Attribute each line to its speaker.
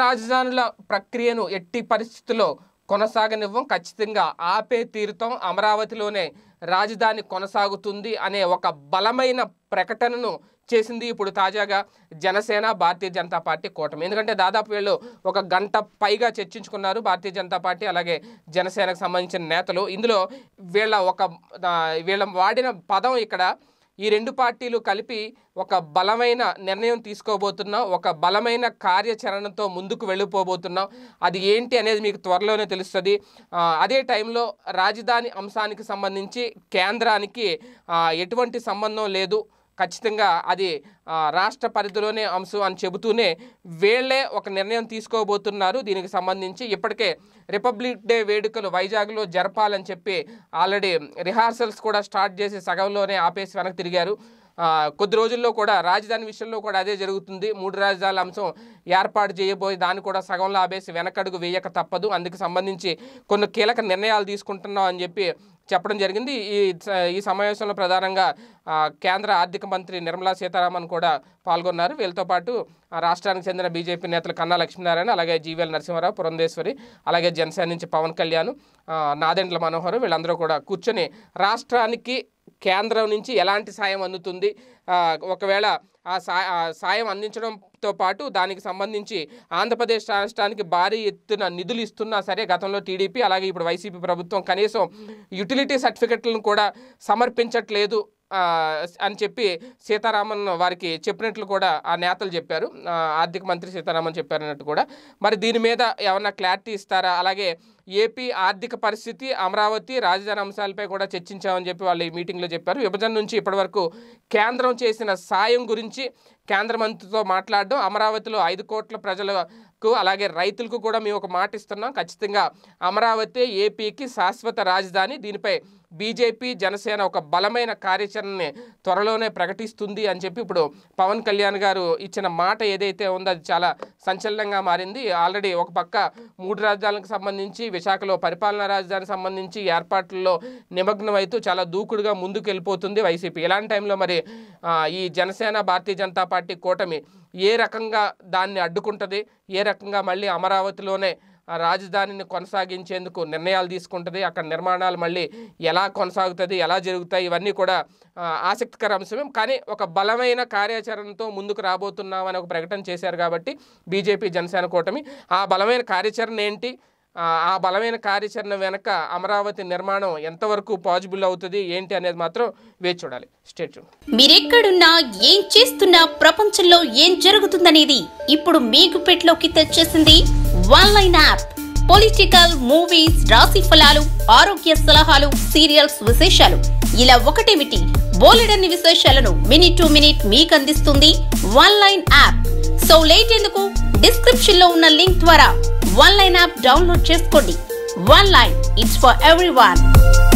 Speaker 1: రాజధానుల ప్రక్రియను ఎట్టి పరిస్థితుల్లో కొనసాగనివ్వం ఖచ్చితంగా ఆపే తీరుతాం అమరావతిలోనే రాజధాని కొనసాగుతుంది అనే ఒక బలమైన ప్రకటనను చేసింది ఇప్పుడు తాజాగా జనసేన భారతీయ జనతా పార్టీ కూటమి ఎందుకంటే దాదాపు వీళ్ళు ఒక గంట పైగా చర్చించుకున్నారు భారతీయ జనతా పార్టీ అలాగే జనసేనకు సంబంధించిన నేతలు ఇందులో వీళ్ళ ఒక ఆ, వీళ్ళ వాడిన పదం ఇక్కడ ఈ రెండు పార్టీలు కలిపి ఒక బలమైన నిర్ణయం తీసుకోబోతున్నాం ఒక బలమైన కార్యాచరణతో ముందుకు వెళ్ళిపోబోతున్నాం అది ఏంటి అనేది మీకు త్వరలోనే తెలుస్తుంది ఆ, అదే టైంలో రాజధాని అంశానికి సంబంధించి కేంద్రానికి ఆ, ఎటువంటి సంబంధం లేదు ఖచ్చితంగా అది ఆ, రాష్ట్ర పరిధిలోనే అంశం అని చెబుతూనే వీళ్ళే ఒక నిర్ణయం తీసుకోబోతున్నారు దీనికి సంబంధించి ఇప్పటికే రిపబ్లిక్ డే వేడుకలు వైజాగ్లో జరపాలని చెప్పి ఆల్రెడీ రిహార్సల్స్ కూడా స్టార్ట్ చేసి సగంలోనే ఆపేసి వెనక్కి తిరిగారు ఆ, కొద్ది రోజుల్లో కూడా రాజధాని విషయంలో కూడా అదే జరుగుతుంది మూడు రాజధానుల అంశం ఏర్పాటు చేయబోయి దాన్ని కూడా సగంలో ఆపేసి వెనకడుగు వేయక తప్పదు అందుకు సంబంధించి కొన్ని కీలక నిర్ణయాలు తీసుకుంటున్నాం అని చెప్పి చెప్పడం జరిగింది ఈ ఈ సమావేశంలో ప్రధానంగా ఆ, కేంద్ర ఆర్థిక మంత్రి నిర్మలా సీతారామన్ కూడా పాల్గొన్నారు వీళ్ళతో పాటు ఆ, రాష్ట్రానికి చెందిన బీజేపీ నేతలు కన్నా లక్ష్మీనారాయణ అలాగే జీవీఎల్ నరసింహారావు పురంధేశ్వరి అలాగే జనసేన నుంచి పవన్ కళ్యాణ్ ఆ, నాదెండ్ల మనోహర్ వీళ్ళందరూ కూడా కూర్చొని రాష్ట్రానికి కేంద్రం నుంచి ఎలాంటి సాయం అందుతుంది ఆ, ఒకవేళ ఆ సా ఆ సాయం అందించడంతో పాటు దానికి సంబంధించి ఆంధ్రప్రదేశ్ రాష్ట్రానికి భారీ ఎత్తున నిధులు ఇస్తున్నా సరే గతంలో టీడీపీ అలాగే ఇప్పుడు వైసీపీ ప్రభుత్వం కనీసం యుటిలిటీ సర్టిఫికెట్లను కూడా సమర్పించట్లేదు ఆ, అని చెప్పి సీతారామన్ వారికి చెప్పినట్లు కూడా ఆ నేతలు చెప్పారు ఆ, ఆర్థిక మంత్రి సీతారామన్ చెప్పారన్నట్టు కూడా మరి దీని మీద ఏమన్నా క్లారిటీ ఇస్తారా అలాగే ఏపీ ఆర్థిక పరిస్థితి అమరావతి రాజధాని అంశాలపై కూడా చర్చించామని చెప్పి వాళ్ళు ఈ మీటింగ్లో చెప్పారు విభజన నుంచి ఇప్పటివరకు కేంద్రం చేసిన సాయం గురించి కేంద్ర మంత్రితో మాట్లాడడం అమరావతిలో ఐదు కోట్ల ప్రజలకు అలాగే రైతులకు కూడా మేము ఒక మాట ఇస్తున్నాం ఖచ్చితంగా అమరావతి ఏపీకి శాశ్వత రాజధాని దీనిపై బీజేపీ జనసేన ఒక బలమైన కార్యాచరణని త్వరలోనే ప్రకటిస్తుంది అని చెప్పి ఇప్పుడు పవన్ కళ్యాణ్ గారు ఇచ్చిన మాట ఏదైతే ఉందో అది చాలా సంచలనంగా మారింది ఆల్రెడీ ఒక పక్క మూడు రాజధానులకు సంబంధించి విశాఖలో పరిపాలనా రాజధాని సంబంధించి ఏర్పాట్లలో నిమగ్నమైతూ చాలా దూకుడుగా ముందుకు వెళ్ళిపోతుంది వైసీపీ ఇలాంటి టైంలో మరి ఆ, ఈ జనసేన భారతీయ జనతా పార్టీ కూటమి ఏ రకంగా దాన్ని అడ్డుకుంటుంది ఏ రకంగా మళ్ళీ అమరావతిలోనే ఆ రాజధానిని కొనసాగించేందుకు నిర్ణయాలు తీసుకుంటుంది అక్కడ నిర్మాణాలు మళ్ళీ ఎలా కొనసాగుతుంది ఎలా జరుగుతాయి ఇవన్నీ కూడా ఆ, ఆసక్తికర అంశమే కానీ ఒక బలమైన కార్యాచరణతో ముందుకు రాబోతున్నామని ఒక ప్రకటన చేశారు కాబట్టి బీజేపీ జనసేన కూటమి ఆ బలమైన కార్యాచరణ ఏంటి ఆ ఆ బలమైన కార్యాచరణ వెనక అమరావతి నిర్మాణం ఎంతవరకు పాజిబుల్ అవుతుంది ఏంటి అనేది మాత్రం వేచి చూడాలి స్టేట్
Speaker 2: మీరెక్కడున్నా ఏం చేస్తున్నా ప్రపంచంలో ఏం జరుగుతుందనేది ఇప్పుడు మీ గుప్పెట్లోకి తెచ్చేసింది one line app political movies రాశి ఫలాలు ఆరోగ్య సలహాలు సీరియల్స్ విశేషాలు ఇలా ఒకటేమిటి బోలెడన్ని విశేషాలను మినిట్ టు మినిట్ మీకు అందిస్తుంది one line app so late ఎందుకు డిస్క్రిప్షన్ లో ఉన్న లింక్ ద్వారా వన్ లైన్ యాప్ డౌన్లోడ్ చేసుకోండి one line it's for every